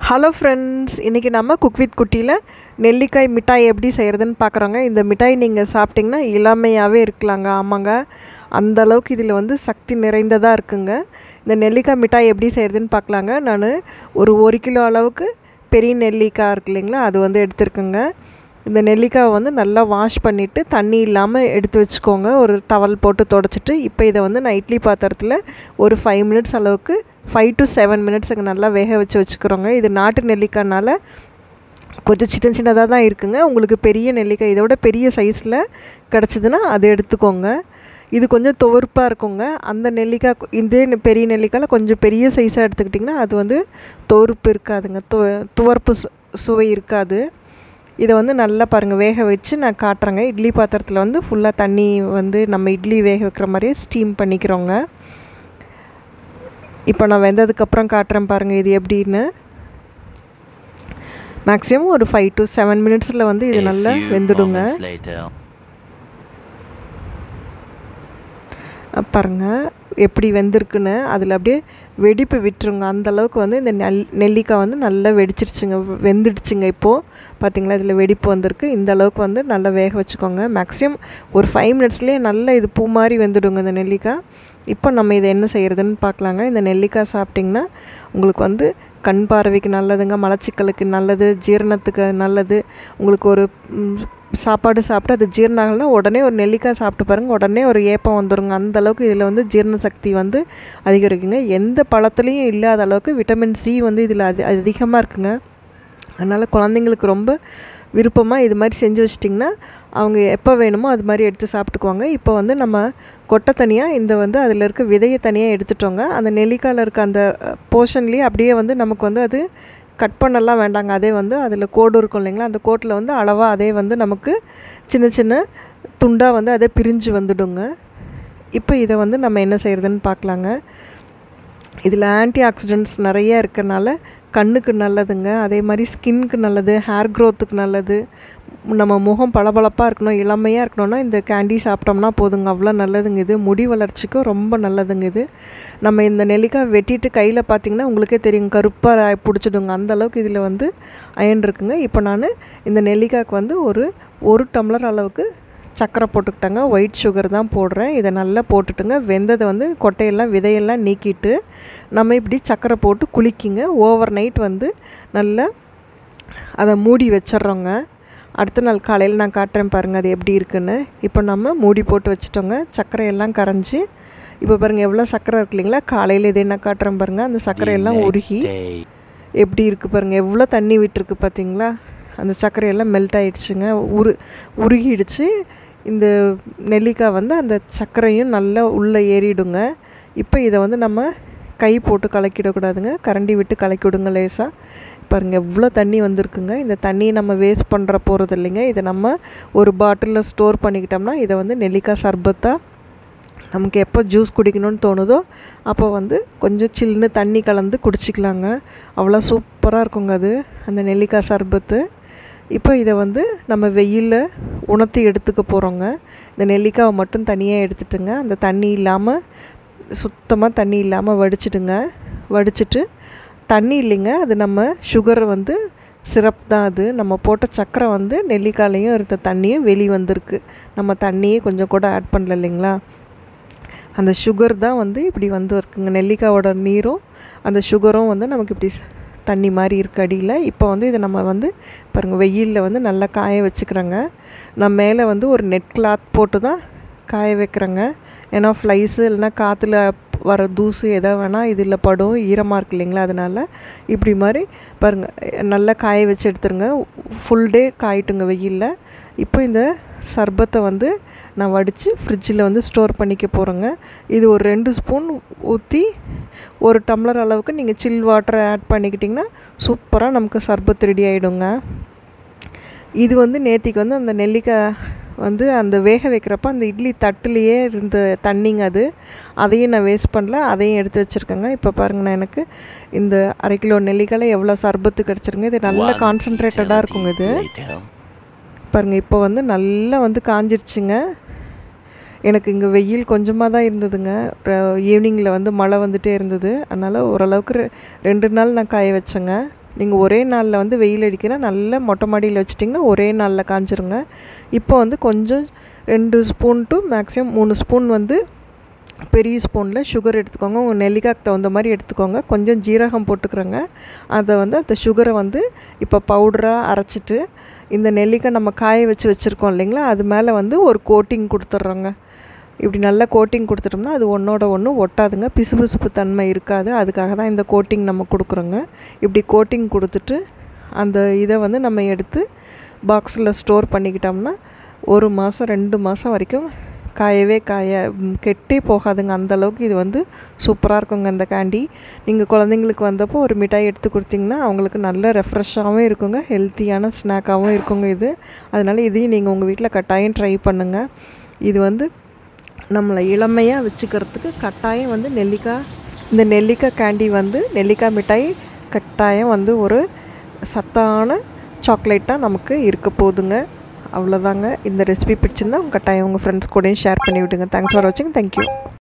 hello friends இன்றைக்கி நம்ம cook with குட்டியில் நெல்லிக்காய் மிட்டாய் எப்படி செய்கிறதுன்னு பார்க்குறோங்க இந்த மிட்டாய் நீங்கள் சாப்பிட்டிங்கன்னா இளமையாகவே இருக்கலாங்க ஆமாங்க அந்த அளவுக்கு இதில் வந்து சக்தி நிறைந்ததாக இருக்குங்க இந்த நெல்லிக்காய் மிட்டாய் எப்படி செய்கிறதுன்னு பார்க்கலாங்க நான் ஒரு ஒரு கிலோ அளவுக்கு பெரிய நெல்லிக்காய் இருக்கு இல்லைங்களா அது வந்து எடுத்துருக்குங்க இந்த நெல்லிக்காவை வந்து நல்லா வாஷ் பண்ணிவிட்டு தண்ணி இல்லாமல் எடுத்து வச்சுக்கோங்க ஒரு டவல் போட்டு தொடச்சிட்டு இப்போ இதை வந்து நான் இட்லி பாத்திரத்தில் ஒரு ஃபைவ் மினிட்ஸ் அளவுக்கு ஃபைவ் டு செவன் மினிட்ஸுக்கு நல்லா வேக வச்சு வச்சுக்கிறோங்க இது நாட்டு நெல்லிக்காய்னால கொஞ்சம் சின்ன சின்னதாக தான் இருக்குங்க உங்களுக்கு பெரிய நெல்லிக்காய் இதோட பெரிய சைஸில் கிடச்சிதுன்னா அதை எடுத்துக்கோங்க இது கொஞ்சம் துவர்ப்பாக இருக்குங்க அந்த நெல்லிக்காய் இதே பெரிய நெல்லிக்காயில் கொஞ்சம் பெரிய சைஸாக எடுத்துக்கிட்டிங்கன்னா அது வந்து துவர்ப்பு இருக்காதுங்க து துவர்ப்பு சுவை இருக்காது இதை வந்து நல்லா பாருங்கள் வேக வச்சு நான் காட்டுறேங்க இட்லி பாத்திரத்தில் வந்து ஃபுல்லாக தண்ணி வந்து நம்ம இட்லி வேக வைக்கிற மாதிரியே ஸ்டீம் பண்ணிக்கிறோங்க இப்போ நான் வெந்ததுக்கப்புறம் காட்டுறேன் பாருங்கள் இது எப்படின்னு மேக்ஸிமம் ஒரு ஃபைவ் டு செவன் மினிட்ஸில் வந்து இது நல்லா வெந்துடுங்க பாருங்கள் எப்படி வெந்திருக்குன்னு அதில் அப்படியே வெடிப்பு விட்டுருங்க அந்தளவுக்கு வந்து இந்த நெல் நெல்லிக்காய் வந்து நல்லா வெடிச்சிருச்சுங்க வெந்துடுச்சுங்க இப்போது பார்த்திங்களா இதில் வெடிப்பு வந்திருக்கு இந்த அளவுக்கு வந்து நல்லா வேக வச்சுக்கோங்க மேக்ஸிமம் ஒரு ஃபைவ் மினிட்ஸ்லேயே நல்லா இது பூ மாதிரி வெந்துடுங்க இந்த நெல்லிக்காய் இப்போ நம்ம இதை என்ன செய்கிறதுன்னு பார்க்கலாங்க இந்த நெல்லிக்காய் சாப்பிட்டிங்கன்னா உங்களுக்கு வந்து கண் பார்வைக்கு நல்லதுங்க மலச்சிக்கலுக்கு நல்லது ஜீரணத்துக்கு நல்லது உங்களுக்கு ஒரு சாப்பாடு சாப்பிட்டு அது ஜீரணம் ஆகலைன்னா உடனே ஒரு நெல்லிக்காய் சாப்பிட்டு பாருங்கள் உடனே ஒரு ஏப்பம் வந்துடுங்க அந்த அளவுக்கு இதில் வந்து ஜீரண சக்தி வந்து அதிகரிக்குங்க எந்த பழத்துலேயும் இல்லாத அளவுக்கு விட்டமின் சி வந்து இதில் அது அதிகமாக இருக்குங்க அதனால் குழந்தைங்களுக்கு ரொம்ப விருப்பமாக இது மாதிரி செஞ்சு வச்சிட்டிங்கன்னா அவங்க எப்போ வேணுமோ அது மாதிரி எடுத்து சாப்பிட்டுக்குவாங்க இப்போ வந்து நம்ம கொட்டை தனியாக இந்த வந்து அதில் இருக்க விதையை தனியாக எடுத்துட்டோங்க அந்த நெல்லிக்காயில் இருக்க அந்த போர்ஷன்லேயே அப்படியே வந்து நமக்கு வந்து அது கட் பண்ணலாம் வேண்டாங்க அதே வந்து அதில் கோடு இருக்கும் இல்லைங்களா அந்த கோட்டில் வந்து அளவாக அதே வந்து நமக்கு சின்ன சின்ன துண்டாக வந்து அதே பிரிஞ்சு வந்துடுங்க இப்போ இதை வந்து நம்ம என்ன செய்கிறதுன்னு பார்க்கலாங்க இதில் ஆன்டி ஆக்சிடென்ட்ஸ் நிறைய இருக்கிறனால கண்ணுக்கு நல்லதுங்க அதே மாதிரி ஸ்கின்க்கு நல்லது ஹேர் க்ரோத்துக்கு நல்லது நம்ம முகம் பளபளப்பாக இருக்கணும் இளமையாக இருக்கணும்னா இந்த கேண்டி சாப்பிட்டோம்னா போதுங்க அவ்வளோ நல்லதுங்க இது முடி வளர்ச்சிக்கும் ரொம்ப நல்லதுங்க இது நம்ம இந்த நெல்லிக்காய் வெட்டிட்டு கையில் பார்த்திங்கன்னா உங்களுக்கே தெரியும் கருப்பாக பிடிச்சிடுங்க அந்த அளவுக்கு இதில் வந்து அயன் இருக்குங்க இப்போ நான் இந்த நெல்லிக்காய்க்கு வந்து ஒரு ஒரு டம்ளர் அளவுக்கு சர்க்கரை போட்டுக்கிட்டாங்க ஒயிட் சுகர் தான் போடுறேன் இதை நல்லா போட்டுட்டுங்க வெந்ததை வந்து கொட்டையெல்லாம் விதையெல்லாம் நீக்கிட்டு நம்ம இப்படி சர்க்கரை போட்டு குளிக்கிங்க ஓவர் நைட் வந்து நல்லா அதை மூடி வச்சிட்றோங்க அடுத்த நாள் காலையில் நான் காட்டுறேன் பாருங்கள் அது எப்படி இருக்குன்னு இப்போ நம்ம மூடி போட்டு வச்சுட்டோங்க சர்க்கரை எல்லாம் கரைஞ்சி இப்போ பாருங்கள் எவ்வளோ சர்க்கரை இருக்கு இல்லைங்களா காலையில் இதை என்ன காட்டுறேன் பாருங்கள் அந்த சர்க்கரை எல்லாம் உருகி எப்படி இருக்குது பாருங்கள் எவ்வளோ தண்ணி விட்டுருக்கு பார்த்தீங்களா அந்த சர்க்கரையெல்லாம் மெல்ட் ஆகிடுச்சுங்க உரு உருகிடுச்சு இந்த நெல்லிக்காய் வந்து அந்த சர்க்கரையும் நல்லா உள்ளே ஏறிடுங்க இப்போ இதை வந்து நம்ம கை போட்டு கலக்கிடக்கூடாதுங்க கரண்டி விட்டு கலக்கி விடுங்க லேசாக பாருங்கள் எவ்வளோ தண்ணி வந்திருக்குங்க இந்த தண்ணியை நம்ம வேஸ்ட் பண்ணுற போகிறது இல்லைங்க இதை நம்ம ஒரு பாட்டிலில் ஸ்டோர் பண்ணிக்கிட்டோம்னா இதை வந்து நெல்லிக்காய் சர்பத்தாக நமக்கு எப்போ ஜூஸ் குடிக்கணும்னு தோணுதோ அப்போ வந்து கொஞ்சம் சில்லுன்னு தண்ணி கலந்து குடிச்சிக்கலாங்க அவ்வளோ சூப்பராக இருக்குங்க அது அந்த நெல்லிக்காய் சர்பத்து இப்போ இதை வந்து நம்ம வெயிலில் உணர்த்தி எடுத்துக்க போகிறோங்க இந்த நெல்லிக்காவை மட்டும் தனியாக எடுத்துட்டுங்க அந்த தண்ணி இல்லாமல் சுத்தமாக தண்ணி இல்லாமல் வடிச்சிடுங்க வடிச்சிட்டு தண்ணி இல்லைங்க அது நம்ம சுகர் வந்து சிரப் தான் அது நம்ம போட்ட சக்கரை வந்து நெல்லிக்காயிலையும் இருந்த தண்ணியும் வெளி வந்திருக்கு நம்ம தண்ணியே கொஞ்சம் கூட ஆட் பண்ணல இல்லைங்களா அந்த சுகர் தான் வந்து இப்படி வந்து இருக்குங்க நெல்லிக்காயோட நீரும் அந்த சுகரும் வந்து நமக்கு இப்படி தண்ணி மாதிரி இருக்குது அடியில் இப்போ வந்து இதை நம்ம வந்து பாருங்கள் வெயிலில் வந்து நல்லா காய வச்சுக்கிறோங்க நான் மேலே வந்து ஒரு நெட் கிளாத் போட்டு தான் காய வைக்கிறேங்க ஏன்னா ஃப்ளைஸு இல்லைனா காற்றுல வர தூசு எதோ வேணால் இதில் படும் ஈரமாக இருக்கு இல்லைங்களா அதனால் இப்படி மாதிரி பாருங்கள் நல்லா காய வச்சு எடுத்துருங்க ஃபுல் டே காயிட்டுங்க வெயிலில் இப்போ இந்த சர்பத்தை வந்து நான் வடித்து ஃப்ரிட்ஜில் வந்து ஸ்டோர் பண்ணிக்க போகிறேங்க இது ஒரு ரெண்டு ஸ்பூன் ஊற்றி ஒரு டம்ளர் அளவுக்கு நீங்கள் சில் வாட்டரை ஆட் பண்ணிக்கிட்டிங்கன்னா சூப்பராக நமக்கு சர்பத் ரெடி ஆகிடுங்க இது வந்து நேத்திக்கு வந்து அந்த நெல்லிக்காய் வந்து அந்த வேக வைக்கிறப்ப அந்த இட்லி தட்டுலேயே இருந்த தண்ணிங்க அது அதையும் நான் வேஸ்ட் பண்ணல அதையும் எடுத்து வச்சுருக்கேங்க இப்போ பாருங்க நான் எனக்கு இந்த அரை கிலோ நெல்லிக்காயில் எவ்வளோ சர்பத்து கிடச்சிருங்க இது நல்ல கான்சன்ட்ரேட்டடாக இருக்குங்க இது பாருங்கள் இப்போ வந்து நல்லா வந்து காஞ்சிருச்சுங்க எனக்கு இங்கே வெயில் கொஞ்சமாக தான் இருந்ததுங்க ஈவினிங்கில் வந்து மழை வந்துகிட்டே இருந்தது அதனால் ஓரளவுக்கு ரெண்டு நாள் நான் காய வச்சேங்க நீங்கள் ஒரே நாளில் வந்து வெயில் அடிக்கிற நல்ல மொட்டை மாடியில் வச்சிட்டிங்கன்னா ஒரே நாளில் காஞ்சிருங்க இப்போ வந்து கொஞ்சம் ரெண்டு ஸ்பூன் டு மேக்ஸிமம் மூணு ஸ்பூன் வந்து பெரிய ஸ்பூனில் சுகர் எடுத்துக்கோங்க உங்கள் நெல்லிக்காய்க்கு தகுந்த மாதிரி எடுத்துக்கோங்க கொஞ்சம் ஜீரகம் போட்டுக்கிறோங்க அதை வந்து அந்த சுகரை வந்து இப்போ பவுடராக அரைச்சிட்டு இந்த நெல்லிக்காய் நம்ம காய வச்சு வச்சுருக்கோம் இல்லைங்களா அது மேலே வந்து ஒரு கோட்டிங் கொடுத்துட்றோங்க இப்படி நல்லா கோட்டிங் கொடுத்துட்டோம்னா அது ஒன்றோட ஒன்று ஒட்டாதுங்க பிசுபிசுப்பு தன்மை இருக்காது அதுக்காக தான் இந்த கோட்டிங் நம்ம கொடுக்குறோங்க இப்படி கோட்டிங் கொடுத்துட்டு அந்த இதை வந்து நம்ம எடுத்து பாக்ஸில் ஸ்டோர் பண்ணிக்கிட்டோம்னா ஒரு மாதம் ரெண்டு மாதம் வரைக்கும் காயவே காய கெட்டே போகாதுங்க அந்தளவுக்கு இது வந்து சூப்பராக இருக்குங்க இந்த கேண்டி நீங்கள் குழந்தைங்களுக்கு வந்தப்போ ஒரு மிட்டாய் எடுத்து கொடுத்தீங்கன்னா அவங்களுக்கு நல்ல ரெஃப்ரெஷ்ஷாகவும் இருக்குங்க ஹெல்த்தியான ஸ்நாக்காகவும் இருக்குங்க இது அதனால் இதையும் நீங்கள் உங்கள் வீட்டில் கட்டாயம் ட்ரை பண்ணுங்கள் இது வந்து நம்மளை இளமையாக வச்சுக்கிறதுக்கு கட்டாயம் வந்து நெல்லிக்காய் இந்த நெல்லிக்காய் கேண்டி வந்து நெல்லிக்காய் மிட்டாய் கட்டாயம் வந்து ஒரு சத்தான சாக்லேட்டாக நமக்கு இருக்க போகுதுங்க அவ்வளோதாங்க இந்த ரெசிபி பிடிச்சிருந்தா உங்கள் கட்டாயம் உங்கள் ஃப்ரெண்ட்ஸ் கூடயும் ஷேர் பண்ணி விடுங்க தேங்க்ஸ் ஃபார் வாட்சிங் தேங்க்யூ